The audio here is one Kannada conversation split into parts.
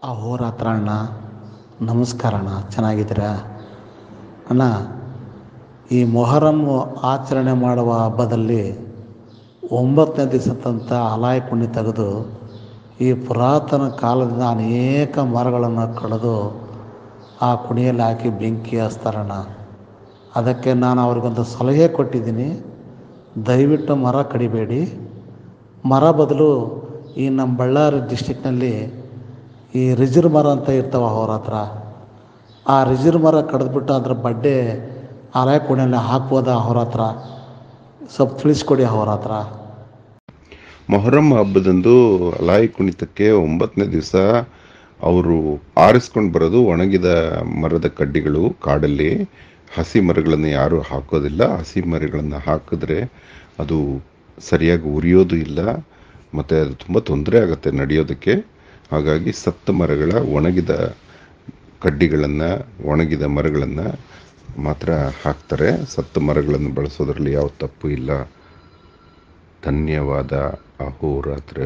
ಅಹೋರಾತ್ರ ಅಣ್ಣ ನಮಸ್ಕಾರ ಅಣ್ಣ ಚೆನ್ನಾಗಿದ್ದೀರಾ ಅಣ್ಣ ಈ ಮೊಹರಂ ಆಚರಣೆ ಮಾಡುವ ಹಬ್ಬದಲ್ಲಿ ಒಂಬತ್ತನೇ ದಿವಸದಂಥ ಅಲಾಯ್ ಕುಣಿ ತೆಗೆದು ಈ ಪುರಾತನ ಕಾಲದಿಂದ ಅನೇಕ ಮರಗಳನ್ನು ಕಡಿದು ಆ ಕುಣಿಯಲ್ಲಿ ಹಾಕಿ ಬೆಂಕಿ ಹಚ್ತಾರಣ್ಣ ಅದಕ್ಕೆ ನಾನು ಅವ್ರಿಗೊಂದು ಸಲಹೆ ಕೊಟ್ಟಿದ್ದೀನಿ ದಯವಿಟ್ಟು ಮರ ಕಡಿಬೇಡಿ ಮರ ಬದಲು ಈ ನಮ್ಮ ಬಳ್ಳಾರಿ ಡಿಸ್ಟಿಕ್ನಲ್ಲಿ ಈ ರಿಜಿರ್ ಮರ ಅಂತ ಇರ್ತಾವೆ ಅವ್ರ ಹತ್ರ ಆ ರಿಜಿರ್ ಮರ ಕಡಿದ್ಬಿಟ್ಟು ಅದ್ರ ಬಡ್ಡೆ ಅಲಾಯ್ ಕುಣಿಯಲ್ಲಿ ಹಾಕ್ಬೋದಾ ಅವ್ರ ಹತ್ರ ಸ್ವಲ್ಪ ತಿಳಿಸ್ಕೊಡಿ ಅವ್ರ ಹತ್ರ ಮೊಹರಂ ಹಬ್ಬದಂದು ಅಲಾಯಿ ಕುಣಿತಕ್ಕೆ ಒಂಬತ್ತನೇ ದಿವಸ ಅವರು ಆರಿಸ್ಕೊಂಡು ಬರೋದು ಒಣಗಿದ ಮರದ ಕಡ್ಡಿಗಳು ಕಾಡಲ್ಲಿ ಹಸಿ ಮರಗಳನ್ನು ಯಾರು ಹಾಕೋದಿಲ್ಲ ಹಸಿ ಮರಗಳನ್ನು ಹಾಕಿದ್ರೆ ಅದು ಸರಿಯಾಗಿ ಉರಿಯೋದು ಇಲ್ಲ ಮತ್ತು ಅದು ತುಂಬ ತೊಂದರೆ ಆಗುತ್ತೆ ನಡೆಯೋದಕ್ಕೆ ಹಾಗಾಗಿ ಸತ್ತ ಮರಗಳ ಒಣಗಿದ ಕಡ್ಡಿಗಳನ್ನು ಒಣಗಿದ ಮರಗಳನ್ನು ಮಾತ್ರ ಹಾಕ್ತಾರೆ ಸತ್ತ ಮರಗಳನ್ನು ಬಳಸೋದ್ರಲ್ಲಿ ಯಾವ ತಪ್ಪು ಇಲ್ಲ ಧನ್ಯವಾದ ಅಹೋರಾತ್ರ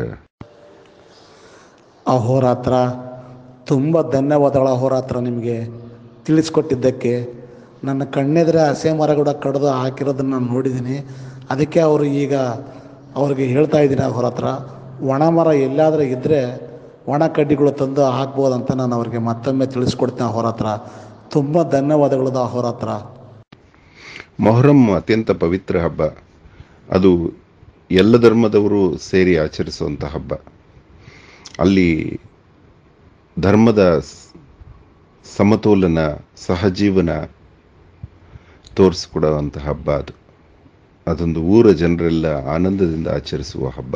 ಅಹೋರಾತ್ರ ತುಂಬ ಧನ್ಯವಾದಗಳು ಅಹೋರಾತ್ರ ನಿಮಗೆ ತಿಳಿಸ್ಕೊಟ್ಟಿದ್ದಕ್ಕೆ ನನ್ನ ಕಣ್ಣೆದುರೆ ಹಸೆ ಮರಗಳ ಕಡಿದು ಹಾಕಿರೋದನ್ನು ನಾನು ನೋಡಿದ್ದೀನಿ ಅದಕ್ಕೆ ಅವರು ಈಗ ಅವ್ರಿಗೆ ಹೇಳ್ತಾ ಇದ್ದೀನಿ ಅಹೋರಾತ್ರ ಒಣ ಮರ ಎಲ್ಲಾದರೂ ಇದ್ದರೆ ಒಣ ಕಡ್ಡಿಗಳು ತಂದು ಹಾಕ್ಬೋದಂತ ನಾನು ಅವ್ರಿಗೆ ಮತ್ತೊಮ್ಮೆ ತಿಳಿಸ್ಕೊಡ್ತೀನಿ ಅಹೋರಾತ್ರ ತುಂಬ ಧನ್ಯವಾದಗಳು ಅಹೋರಾತ್ರ ಮೊಹರಂ ಅತ್ಯಂತ ಪವಿತ್ರ ಹಬ್ಬ ಅದು ಎಲ್ಲ ಧರ್ಮದವರು ಸೇರಿ ಆಚರಿಸುವಂಥ ಹಬ್ಬ ಅಲ್ಲಿ ಧರ್ಮದ ಸ್- ಸಮತೋಲನ ಸಹಜೀವನ ತೋರಿಸ್ಕೊಡುವಂಥ ಹಬ್ಬ ಅದು ಅದೊಂದು ಊರ ಜನರೆಲ್ಲ ಆನಂದದಿಂದ ಆಚರಿಸುವ ಹಬ್ಬ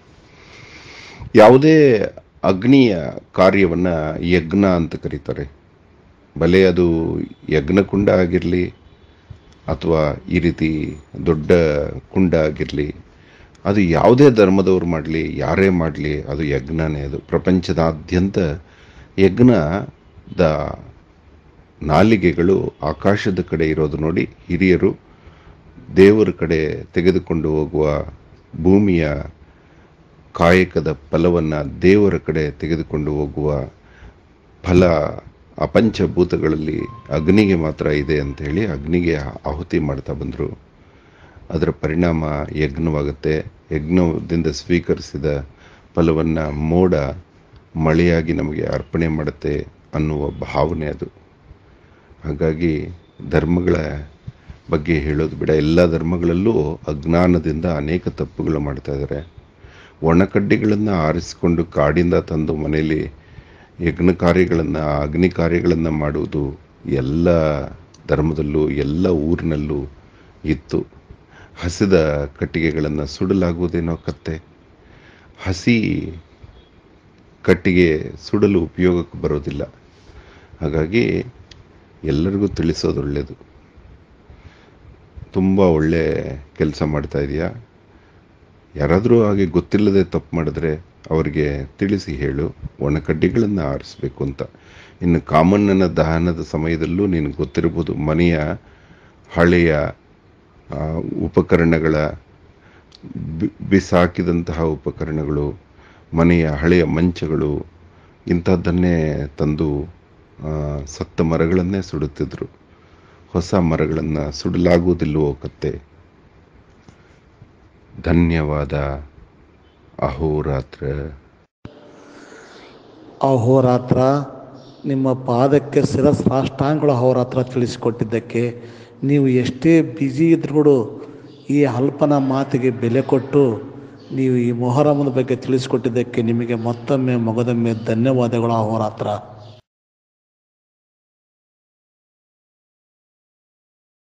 ಯಾವುದೇ ಅಗ್ನಿಯ ಕಾರ್ಯವನ್ನು ಯಜ್ಞ ಅಂತ ಕರೀತಾರೆ ಬಲೆ ಅದು ಯಜ್ಞಕುಂಡ ಆಗಿರಲಿ ಅಥವಾ ಈ ರೀತಿ ದೊಡ್ಡ ಕುಂಡ ಆಗಿರಲಿ ಅದು ಯಾವುದೇ ಧರ್ಮದವ್ರು ಮಾಡಲಿ ಯಾರೇ ಮಾಡಲಿ ಅದು ಯಜ್ಞನೇ ಅದು ಪ್ರಪಂಚದಾದ್ಯಂತ ಯಜ್ಞದ ನಾಲಿಗೆಗಳು ಆಕಾಶದ ಕಡೆ ಇರೋದು ನೋಡಿ ಹಿರಿಯರು ದೇವರ ಕಡೆ ತೆಗೆದುಕೊಂಡು ಹೋಗುವ ಭೂಮಿಯ ಕಾಯಕದ ಫಲವನ್ನು ದೇವರ ಕಡೆ ತೆಗೆದುಕೊಂಡು ಹೋಗುವ ಫಲ ಆ ಪಂಚಭೂತಗಳಲ್ಲಿ ಅಗ್ನಿಗೆ ಮಾತ್ರ ಇದೆ ಅಂತ ಹೇಳಿ ಅಗ್ನಿಗೆ ಆಹುತಿ ಮಾಡ್ತಾ ಬಂದರು ಅದರ ಪರಿಣಾಮ ಯಜ್ಞವಾಗುತ್ತೆ ಯಜ್ಞದಿಂದ ಸ್ವೀಕರಿಸಿದ ಫಲವನ್ನು ಮೋಡ ಮಳೆಯಾಗಿ ನಮಗೆ ಅರ್ಪಣೆ ಮಾಡುತ್ತೆ ಅನ್ನುವ ಭಾವನೆ ಅದು ಹಾಗಾಗಿ ಧರ್ಮಗಳ ಬಗ್ಗೆ ಹೇಳೋದು ಬಿಡ ಎಲ್ಲ ಧರ್ಮಗಳಲ್ಲೂ ಅಜ್ಞಾನದಿಂದ ಅನೇಕ ತಪ್ಪುಗಳು ಮಾಡ್ತಾ ಇದ್ದಾರೆ ಒಣಕಡ್ಡಿಗಳನ್ನು ಆರಿಸಿಕೊಂಡು ಕಾಡಿಂದ ತಂದು ಮನೆಯಲ್ಲಿ ಯಜ್ಞ ಕಾರ್ಯಗಳನ್ನು ಅಗ್ನಿ ಕಾರ್ಯಗಳನ್ನು ಮಾಡುವುದು ಎಲ್ಲ ಧರ್ಮದಲ್ಲೂ ಎಲ್ಲ ಊರಿನಲ್ಲೂ ಇತ್ತು ಹಸಿದ ಕಟ್ಟಿಗೆಗಳನ್ನು ಸುಡಲಾಗುವುದೇನೋ ಕತ್ತೆ ಹಸಿ ಕಟ್ಟಿಗೆ ಸುಡಲು ಉಪಯೋಗಕ್ಕೆ ಬರೋದಿಲ್ಲ ಹಾಗಾಗಿ ಎಲ್ಲರಿಗೂ ತಿಳಿಸೋದು ಒಳ್ಳೆಯದು ತುಂಬ ಒಳ್ಳೆ ಕೆಲಸ ಮಾಡ್ತಾ ಇದೆಯಾ ಯಾರಾದರೂ ಹಾಗೆ ಗೊತ್ತಿಲ್ಲದೆ ತಪ್ಪು ಮಾಡಿದ್ರೆ ಅವರಿಗೆ ತಿಳಿಸಿ ಹೇಳು ಒಣಕಡ್ಡಿಗಳನ್ನು ಆರಿಸ್ಬೇಕು ಅಂತ ಇನ್ನು ಕಾಮಣ್ಣನ ದಹನದ ಸಮಯದಲ್ಲೂ ನಿನಗೆ ಗೊತ್ತಿರ್ಬೋದು ಮನೆಯ ಹಳೆಯ ಆ, ಉಪಕರಣಗಳ ಬಿ- ಬಿಸಾಕಿದಂತಹ ಉಪಕರಣಗಳು ಮನೆಯ ಹಳೆಯ ಮಂಚಗಳು ಇಂಥದ್ದನ್ನೇ ತಂದು ಆ, ಸತ್ತ ಮರಗಳನ್ನೇ ಸುಡುತ್ತಿದ್ರು ಹೊಸ ಮರಗಳನ್ನು ಸುಡಲಾಗುವುದಿಲ್ಲವೋ ಕತ್ತೆ ಧನ್ಯವಾದ ಅಹೋರಾತ್ರ ಅಹೋರಾತ್ರ ನಿಮ್ಮ ಪಾದಕ್ಕೆ ಶಿರಸ್ರಾಷ್ಟಾಂಗಗಳು ಅಹೋರಾತ್ರ ತಿಳಿಸಿಕೊಟ್ಟಿದ್ದಕ್ಕೆ ನೀವು ಎಷ್ಟೇ ಬ್ಯುಸಿ ಇದ್ರೂ ಕೂಡ ಈ ಅಲ್ಪನ ಮಾತಿಗೆ ಬೆಲೆ ಕೊಟ್ಟು ನೀವು ಈ ಮೊಹರಮದ ಬಗ್ಗೆ ತಿಳಿಸಿಕೊಟ್ಟಿದ್ದಕ್ಕೆ ನಿಮಗೆ ಮತ್ತೊಮ್ಮೆ ಮಗದೊಮ್ಮೆ ಧನ್ಯವಾದಗಳು ಅಹೋರಾತ್ರ